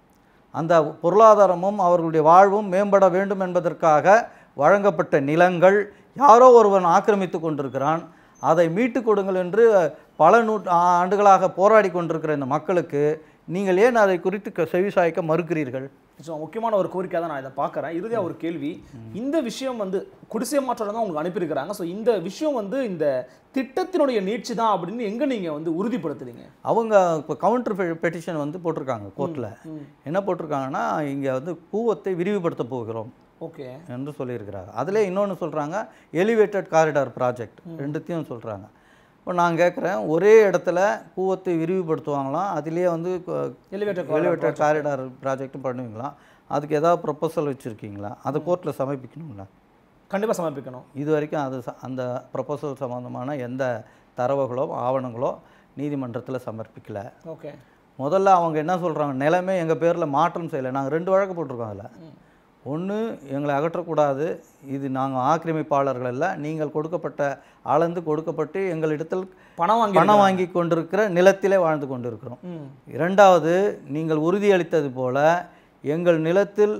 அந்த பொருளாதாரமும் அவர்களுடைய வாழ்வும் மேம்பட வேண்டும் என்பதற்காக வழங்கப்பட்ட நிலங்கள் யாரோ ஒருவன் ஆக்கிரமித்து கொண்டிருக்கிறான் அதை மீட்டு கொடுங்கள் என்று பல நூ ஆண்டுகளாக போராடி கொண்டிருக்கிற இந்த மக்களுக்கு நீங்கள் ஏன் அதை குறித்து க- செவிசாய்க்க மறுக்கிறீர்கள் நிச்சயமா முக்கியமான ஒரு கோரிக்கை தான் நான் இதை பார்க்குறேன் இறுதியாக ஒரு கேள்வி இந்த விஷயம் வந்து குடிசை மாற்றம் தான் உங்களுக்கு அனுப்பியிருக்கிறாங்க ஸோ இந்த விஷயம் வந்து இந்த திட்டத்தினுடைய நீட்சி தான் அப்படின்னு எங்கே நீங்கள் வந்து உறுதிப்படுத்துறீங்க அவங்க இப்போ கவுண்டர் பெட்டிஷன் வந்து போட்டிருக்காங்க கோர்ட்டில் என்ன போட்டிருக்காங்கன்னா இங்கே வந்து கூவத்தை விரிவுபடுத்த போகிறோம் ஓகே என்று சொல்லியிருக்கிறாங்க அதிலே இன்னொன்று சொல்கிறாங்க எலிவேட்டட் காரிடார் ப்ராஜெக்ட் ரெண்டுத்தையும் சொல்கிறாங்க இப்போ நான் கேட்குறேன் ஒரே இடத்துல கூவத்தை விரிவுபடுத்துவாங்களாம் அதிலேயே வந்து எலிவேட்டர் எலிவேட்டட் காரிடார் ப்ராஜெக்ட்டும் பண்ணுவீங்களா அதுக்கு ஏதாவது ப்ரொப்போசல் வச்சுருக்கீங்களா அதை கோர்ட்டில் சமர்ப்பிக்கணுங்களா கண்டிப்பாக சமர்ப்பிக்கணும் இது வரைக்கும் அது ச- அந்த ப்ரொப்போசல் சம்மந்தமான எந்த தரவுகளோ ஆவணங்களோ நீதிமன்றத்தில் சமர்ப்பிக்கல ஓகே முதல்ல அவங்க என்ன சொல்கிறாங்க நிலமே எங்கள் பேரில் மாற்றம் செய்யலை நாங்கள் ரெண்டு வழக்கு போட்டிருக்கோம் அதில் ஒன்று எங்களை அகற்றக்கூடாது இது நாங்கள் ஆக்கிரமிப்பாளர்கள் அல்ல நீங்கள் கொடுக்கப்பட்ட அளந்து கொடுக்கப்பட்டு எங்களிடத்தில் பணம் வாங்கி பணம் வாங்கி கொண்டிருக்கிற நிலத்திலே வாழ்ந்து கொண்டிருக்கிறோம் ம் இரண்டாவது நீங்கள் உறுதியளித்தது போல எங்கள் நிலத்தில்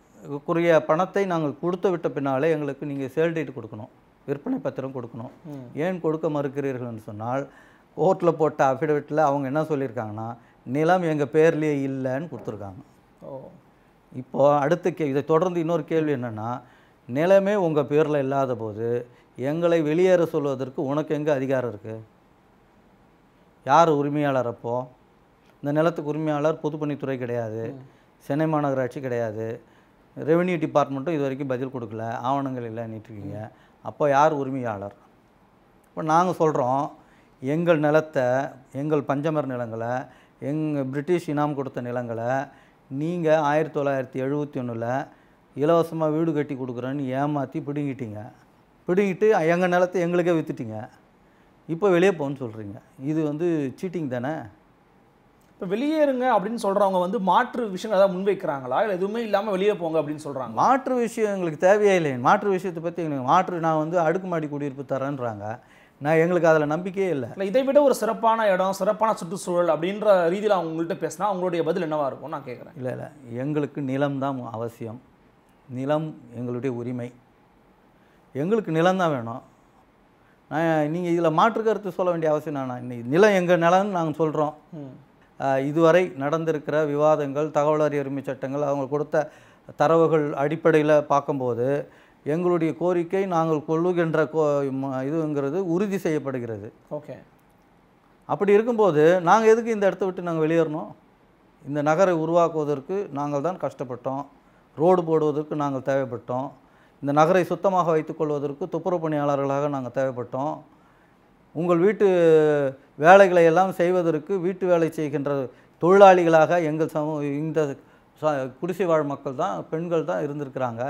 குரிய பணத்தை நாங்கள் கொடுத்து விட்ட பின்னாலே எங்களுக்கு நீங்கள் சேல் டீட் கொடுக்கணும் விற்பனை பத்திரம் கொடுக்கணும் ம். ஏன் கொடுக்க மறுக்கிறீர்கள்னு சொன்னால் கோர்ட்டில் போட்ட அஃபிடவிட்டில் அவங்க என்ன சொல்லியிருக்காங்கன்னா நிலம் எங்கள் பேர்லேயே இல்லைன்னு கொடுத்துருக்காங்க ஓ இப்போ அடுத்த கே இதை தொடர்ந்து இன்னொரு கேள்வி என்னென்னா நிலமே உங்கள் பேரில் இல்லாத போது எங்களை வெளியேற சொல்வதற்கு உனக்கு எங்கே அதிகாரம் இருக்குது யார் உரிமையாளர் அப்போ இந்த நிலத்துக்கு உரிமையாளர் பொதுப்பணித்துறை கிடையாது சென்னை மாநகராட்சி கிடையாது ரெவென்யூ டிபார்ட்மெண்ட்டும் இது வரைக்கும் பதில் கொடுக்கல ஆவணங்கள் இல்லைன்னுட்டுருக்கீங்க அப்போ யார் உரிமையாளர் இப்போ நாங்கள் சொல்கிறோம் எங்கள் நிலத்தை எங்கள் பஞ்சமர் நிலங்களை எங்கள் பிரிட்டிஷ் இனாம் கொடுத்த நிலங்களை நீங்கள் ஆயிரத்தி தொள்ளாயிரத்தி எழுபத்தி ஒன்றில் இலவசமாக வீடு கட்டி கொடுக்குறேன்னு ஏமாற்றி பிடுங்கிட்டீங்க பிடுங்கிட்டு எங்கள் நிலத்தை எங்களுக்கே விற்றுட்டீங்க இப்போ வெளியே போன்னு சொல்கிறீங்க இது வந்து சீட்டிங் தானே இப்போ வெளியேறுங்க அப்படின்னு சொல்றவங்க வந்து மாற்று விஷயங்கள் ஏதாவது முன்வைக்கிறாங்களா இல்லை எதுவுமே இல்லாமல் வெளியே போங்க அப்படின்னு சொல்றாங்க மாற்று விஷயம் எங்களுக்கு தேவையே இல்லை மாற்று விஷயத்தை பற்றி எங்களுக்கு மாற்று நான் வந்து அடுக்குமாடி குடியிருப்பு தரேன்றாங்க நான் எங்களுக்கு அதில் நம்பிக்கையே இல்லை இல்லை இதை விட ஒரு சிறப்பான இடம் சிறப்பான சுற்றுச்சூழல் அப்படின்ற ரீதியில் அவங்க உங்கள்கிட்ட பேசினா அவங்களுடைய பதில் என்னவா இருக்கும் நான் கேட்குறேன் இல்லை இல்லை எங்களுக்கு நிலம் தான் அவசியம் நிலம் எங்களுடைய உரிமை எங்களுக்கு நிலம் தான் வேணும் நான் நீங்கள் இதில் மாற்று கருத்து சொல்ல வேண்டிய அவசியம் நான் இன்னைக்கு நிலம் எங்கள் நிலம்னு நாங்கள் சொல்கிறோம் ம் இதுவரை நடந்திருக்கிற விவாதங்கள் தகவல் அறிய உரிமை சட்டங்கள் அவங்க கொடுத்த தரவுகள் அடிப்படையில் பார்க்கும்போது எங்களுடைய கோரிக்கை நாங்கள் கொள்ளுகின்ற கோ ம- இதுங்கிறது உறுதி செய்யப்படுகிறது ஓகே அப்படி இருக்கும்போது நாங்கள் எதுக்கு இந்த இடத்த விட்டு நாங்கள் வெளியேறணும் இந்த நகரை உருவாக்குவதற்கு நாங்கள் தான் கஷ்டப்பட்டோம் ரோடு போடுவதற்கு நாங்கள் தேவைப்பட்டோம் இந்த நகரை சுத்தமாக வைத்துக்கொள்வதற்கு துப்புரவு பணியாளர்களாக நாங்கள் தேவைப்பட்டோம் உங்கள் வீட்டு வேலைகளை எல்லாம் செய்வதற்கு வீட்டு வேலை செய்கின்ற தொழிலாளிகளாக எங்கள் சமூ இந்த ச- குடிசை வாழ் மக்கள் தான் பெண்கள் தான் இருந்திருக்கிறாங்க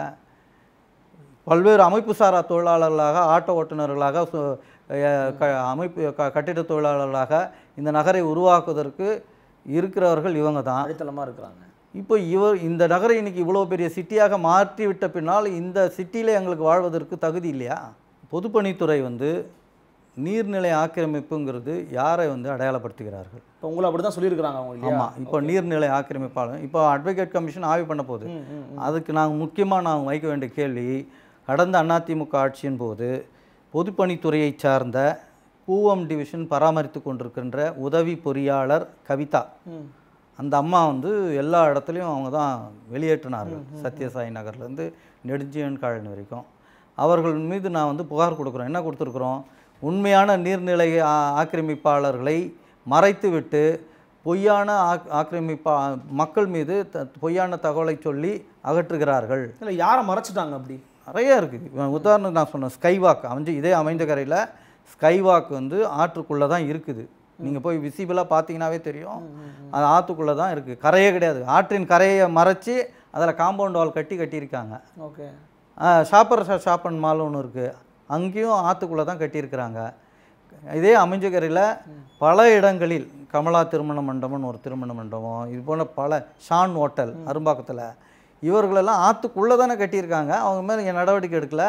பல்வேறு அமைப்பு சாரா தொழிலாளர்களாக ஆட்டோ ஓட்டுநர்களாக சு- அஹ் க அமைப்பு க கட்டிட தொழிலாளர்களாக இந்த நகரை உருவாக்குவதற்கு இருக்கிறவர்கள் இவங்க தான் அடித்தளமாக இருக்கிறாங்க இப்போ இவர் இந்த நகரை இன்னைக்கு இவ்வளோ பெரிய சிட்டியாக மாற்றி விட்ட பின்னால் இந்த சிட்டியில் எங்களுக்கு வாழ்வதற்கு தகுதி இல்லையா பொதுப்பணித்துறை வந்து நீர்நிலை ஆக்கிரமிப்புங்கிறது யாரை வந்து அடையாளப்படுத்துகிறார்கள் இப்போ உங்களை அப்படி தான் சொல்லியிருக்கிறாங்க அவங்க இல்லையா ஆமாம் இப்போ நீர்நிலை ஆக்கிரமிப்பாளர் இப்போ அட்வொகேட் கமிஷன் ஆய்வு பண்ண போகுது ம், ம், ம். அதுக்கு நாங்கள் முக்கியமாக நான் வைக்க வேண்டிய கேள்வி கடந்த அதிமுக ஆட்சியின் போது பொதுப்பணித்துறையை சார்ந்த கூவம் டிவிஷன் பராமரித்து கொண்டிருக்கின்ற உதவி பொறியாளர் கவிதா ம் அந்த அம்மா வந்து எல்லா இடத்துலையும் அவங்க தான் வெளியேற்றினார்கள் சத்யசாய் நகர்லேருந்து நெடுஞ்சியன் காலனி வரைக்கும் அவர்கள் மீது நான் வந்து புகார் கொடுக்குறோம் என்ன கொடுத்துருக்குறோம் உண்மையான நீர்நிலை ஆ- ஆக்கிரமிப்பாளர்களை மறைத்துவிட்டு பொய்யான ஆக் ஆக்கிரமிப்பா மக்கள் மீது த பொய்யான தகவலை சொல்லி அகற்றுகிறார்கள் இல்லை யாரை மறைச்சிட்டாங்க அப்படி நிறைய இருக்குது உதாரணம் நான் சொன்னேன் ஸ்கைவாக் அமைஞ்சு இதே அமைந்த கரையில் ஸ்கைவாக் வந்து ஆற்றுக்குள்ளே தான் இருக்குது நீங்கள் போய் விசிபிளாக பார்த்தீங்கன்னாவே தெரியும் அது ஆற்றுக்குள்ளே தான் இருக்குது கரையே கிடையாது ஆற்றின் கரையை மறைச்சி அதில் காம்பவுண்ட் வால் கட்டி கட்டியிருக்காங்க ஓகே ஷாப்பர் ஷாப்பன் மால் ஒன்று இருக்குது அங்கேயும் ஆற்றுக்குள்ளே தான் கட்டியிருக்கிறாங்க இதே அமைஞ்சகரையில் பல இடங்களில் கமலா திருமண மண்டபம்னு ஒரு திருமண மண்டபம் இது போன்ற பல ஷான் ஹோட்டல் அரும்பாக்கத்தில் இவர்களெல்லாம் ஆற்றுக்குள்ளே தானே கட்டியிருக்காங்க அவங்க மேலே என் நடவடிக்கை எடுக்கல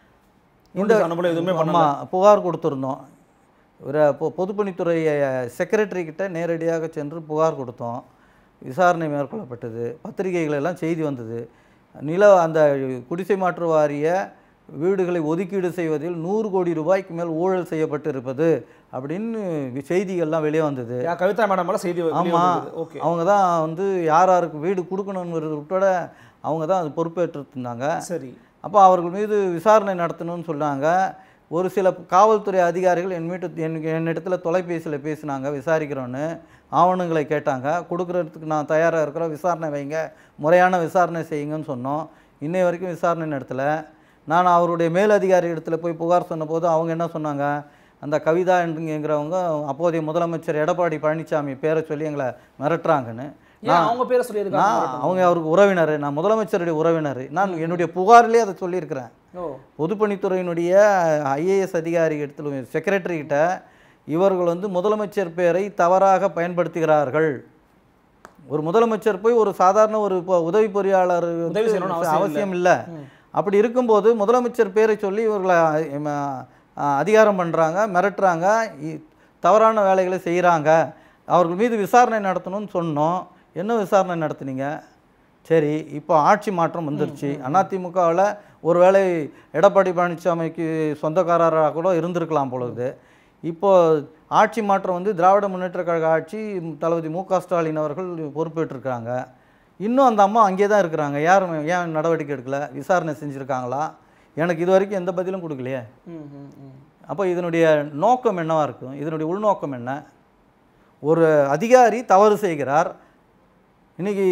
இந்த அனுபவம் எதுவுமே பண்ணல ஆமாம் புகார் கொடுத்துருந்தோம் ஒரு பொ- பொதுப்பணித்துறை செக்ரட்டரி கிட்ட நேரடியாக சென்று புகார் கொடுத்தோம் விசாரணை மேற்கொள்ளப்பட்டது பத்திரிகைகள் எல்லாம் செய்தி வந்தது நில அந்த குடிசை மாற்று வாரிய வீடுகளை ஒதுக்கீடு செய்வதில் நூறு கோடி ரூபாய்க்கு மேல் ஊழல் செய்யப்பட்டிருப்பது அப்படின்னு செய்திகள்லாம் வெளியே வந்தது யா, கவிதா மேடம் மேல செய்தி வெளிய ஆமாம் வந்தது. ஓகே அவங்க தான் வந்து யார் யாருக்கு வீடு கொடுக்கணுங்கிறது உட்பட அவங்க தான் அது பொறுப்பேற்று இருந்தாங்க சரி அப்போ அவர்கள் மீது விசாரணை நடத்தணும்னு சொன்னாங்க ஒரு சில காவல்துறை அதிகாரிகள் என் வீட்டு என் என்னிடத்துல தொலைபேசியில் பேசினாங்க விசாரிக்கிறோன்னு ஆவணங்களை கேட்டாங்க கொடுக்குறதுக்கு நான் தயாராக இருக்கிறோம் விசாரணை வைங்க முறையான விசாரணை செய்யுங்கன்னு சொன்னோம் இன்னை வரைக்கும் விசாரணை நடத்தல நான் அவருடைய மேலதிகாரி இடத்துல போய் புகார் சொன்னபோது அவங்க என்ன சொன்னாங்க அந்த கவிதா என்கிறவங்க அப்போதைய முதலமைச்சர் எடப்பாடி பழனிசாமி பேரை சொல்லி எங்களை மிரட்டுறாங்கன்னு ஏன் அவங்க பேரை சொல்லியிருக்காங்க நான் அவங்க அவருக்கு உறவினர் நான் முதலமைச்சருடைய உறவினர் நான் என்னுடைய புகாரிலே அதை சொல்லியிருக்கிறேன் ஓ பொதுப்பணித்துறையினுடைய ஐஏஎஸ் அதிகாரி இடத்துல செக்ரட்டரி கிட்ட இவர்கள் வந்து முதலமைச்சர் பெயரை தவறாக பயன்படுத்துகிறார்கள் ஒரு முதலமைச்சர் போய் ஒரு சாதாரண ஒரு இப்போ உதவி பொறியாளர் வந்து உதவி செய்யணும்னு அவசியம் அவசியம் இல்லை அப்படி இருக்கும்போது முதலமைச்சர் பேரை சொல்லி இவர்களை அஹ், அஹ், அதிகாரம் பண்ணுறாங்க மிரட்டுறாங்க இ- தவறான வேலைகளை செய்கிறாங்க அவர்கள் மீது விசாரணை நடத்தணும்னு சொன்னோம் என்ன விசாரணை நடத்துனீங்க சரி இப்போ ஆட்சி மாற்றம் வந்துருச்சு அதிமுகவில் ஒருவேளை எடப்பாடி பழனிசாமிக்கு சொந்தக்காரராக கூட இருந்திருக்கலாம் பொழுது இப்போ ஆட்சி மாற்றம் வந்து திராவிட முன்னேற்ற கழக ஆட்சி தளபதி மு க ஸ்டாலின் அவர்கள் பொறுப்பேற்றிருக்காங்க இன்னும் அந்த அம்மா அங்கேயே தான் இருக்கிறாங்க யாரும் ஏன் நடவடிக்கை எடுக்கல விசாரணை செஞ்சுருக்காங்களா எனக்கு இது வரைக்கும் எந்த பதிலும் கொடுக்கலையே ம் ம் ம் அப்போ இதனுடைய நோக்கம் என்னவா இருக்கும் இதனுடைய உள்நோக்கம் என்ன ஒரு அதிகாரி தவறு செய்கிறார் இன்னைக்கு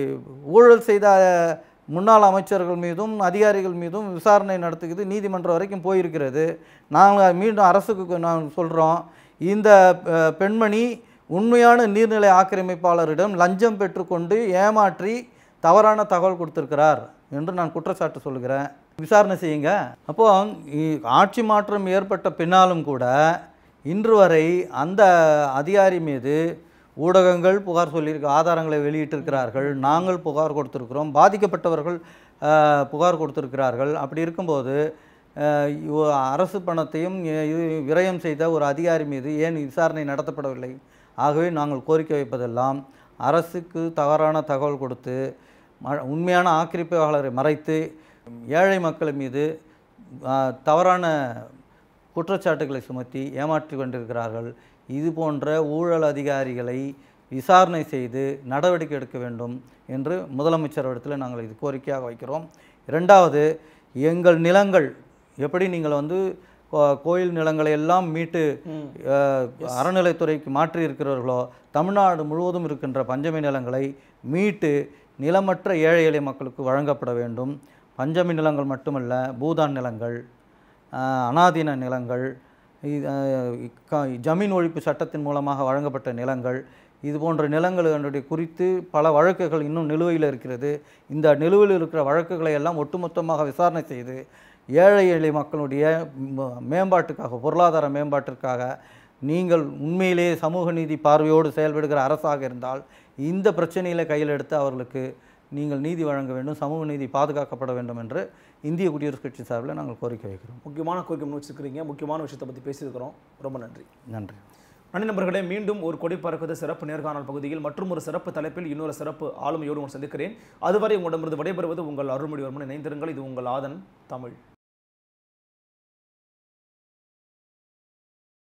ஊழல் செய்த முன்னாள் அமைச்சர்கள் மீதும் அதிகாரிகள் மீதும் விசாரணை நடத்துகிறது நீதிமன்றம் வரைக்கும் போயிருக்கிறது நாங்கள் மீண்டும் அரசுக்கு நான் சொல்கிறோம் இந்த அஹ், பெண்மணி உண்மையான நீர்நிலை ஆக்கிரமிப்பாளரிடம் லஞ்சம் பெற்றுக்கொண்டு ஏமாற்றி தவறான தகவல் கொடுத்திருக்கிறார் என்று நான் குற்றச்சாட்டு சொல்கிறேன் விசாரணை செய்யுங்க அப்போ இ- ஆட்சி மாற்றம் ஏற்பட்ட பின்னாலும் கூட இன்று வரை அந்த அதிகாரி மீது ஊடகங்கள் புகார் சொல்லியிருக்க ஆதாரங்களை வெளியிட்டிருக்கிறார்கள் நாங்கள் புகார் கொடுத்திருக்கிறோம் பாதிக்கப்பட்டவர்கள் அஹ், புகார் கொடுத்திருக்கிறார்கள் அப்படி இருக்கும்போது அஹ், இவ- அரசு பணத்தையும் இ- இ- விரயம் செய்த ஒரு அதிகாரி மீது ஏன் விசாரணை நடத்தப்படவில்லை ஆகவே நாங்கள் கோரிக்கை வைப்பதெல்லாம் அரசுக்கு தவறான தகவல் கொடுத்து ம- உண்மையான ஆக்கிரமிப்பாளரை மறைத்து ஏழை மக்கள் மீது அஹ், தவறான குற்றச்சாட்டுகளை சுமத்தி ஏமாற்றி கொண்டிருக்கிறார்கள் இது போன்ற ஊழல் அதிகாரிகளை விசாரணை செய்து நடவடிக்கை எடுக்க வேண்டும் என்று முதலமைச்சரிடத்தில் நாங்கள் இது கோரிக்கையாக வைக்கிறோம் இரண்டாவது எங்கள் நிலங்கள் எப்படி நீங்கள் வந்து கோ- கோயில் நிலங்களை எல்லாம் மீட்டு அஹ், அறநிலைத்துறைக்கு மாற்றி இருக்கிறவர்களோ தமிழ்நாடு முழுவதும் இருக்கின்ற பஞ்சமி நிலங்களை மீட்டு நிலமற்ற ஏழை எளிய மக்களுக்கு வழங்கப்பட வேண்டும் பஞ்சமி நிலங்கள் மட்டுமல்ல பூதான் நிலங்கள் ஆஹ், அனாதீன நிலங்கள் இது, ஆஹ், க- ஜமீன் ஒழிப்பு சட்டத்தின் மூலமாக வழங்கப்பட்ட நிலங்கள் இது போன்ற நிலங்களுடைய குறித்து பல வழக்குகள் இன்னும் நிலுவையில் இருக்கிறது இந்த நிலுவையில் இருக்கிற வழக்குகளை எல்லாம் ஒட்டுமொத்தமாக விசாரணை செய்து ஏழை எளிய மக்களுடைய ம- மேம்பாட்டுக்காக பொருளாதார மேம்பாட்டிற்காக நீங்கள் உண்மையிலேயே சமூக நீதி பார்வையோடு செயல்படுகிற அரசாக இருந்தால் இந்த பிரச்சனையில கையில் எடுத்து அவர்களுக்கு நீங்கள் நீதி வழங்க வேண்டும் சமூக நீதி பாதுகாக்கப்பட வேண்டும் என்று இந்திய குடியரசுக் கட்சி சார்பில் நாங்கள் கோரிக்கை வைக்கிறோம் முக்கியமான கோரிக்கை முன் வச்சிருக்கிறீங்க முக்கியமான விஷயத்தை பற்றி பேசியிருக்கிறோம் ரொம்ப நன்றி நன்றி நன்றி நண்பர்களே மீண்டும் ஒரு கொடி பறக்குது சிறப்பு நேர்காணல் பகுதியில் மற்றும் ஒரு சிறப்பு தலைப்பில் இன்னொரு சிறப்பு ஆளுமையோடு உங்களை சந்திக்கிறேன் அதுவரை உங்களிடமிருந்து விடைபெறுவது உங்கள் அருள்மொழிவர்மன் இணைந்திருங்கள் இது உங்கள் ஆதன் தமிழ்